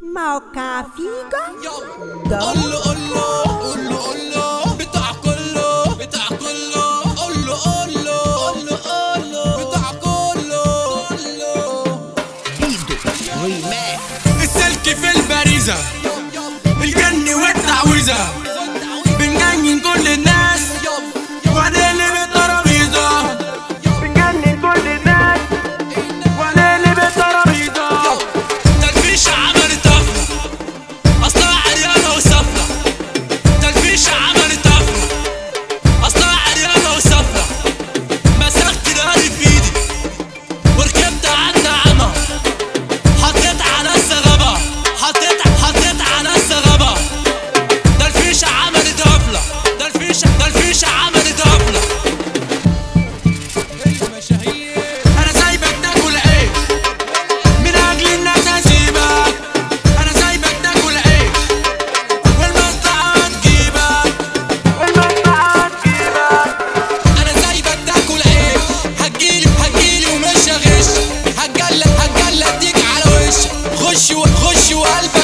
موقع فيجو قول له قول له قول له قول له بتاع كله بتاع كله قول له قول له قول له قول له بتاع كله قول له السلك في البريزة الجن والتعويذة بنجنن كل الناس وهنقلب الترابيزة بنجنن كل الناس وهنقلب الترابيزة تلفيش عملت طفرة أصلها عريانة وسفرة تلفيش عملت طفرة أصلها عريانة وسفرة مسكت الهادي في إيدي وركبت على النعمة حطيت على السغبة حطيت حطيت على السغبة ده الفيشة عملت غفلة ده الفيشة ده الفيشة عملت غفلة أنا سايبك تاكل عيش من أجل الناس هسيبك أنا سايبك تاكل عيش والمصلحة تجيبك والمصلحة تجيبك أنا سايبك تاكل عيش هتجيلي هتجيلي ومش هغش هتجلى هتجلى اديك على وشك خش و- خش وقلبك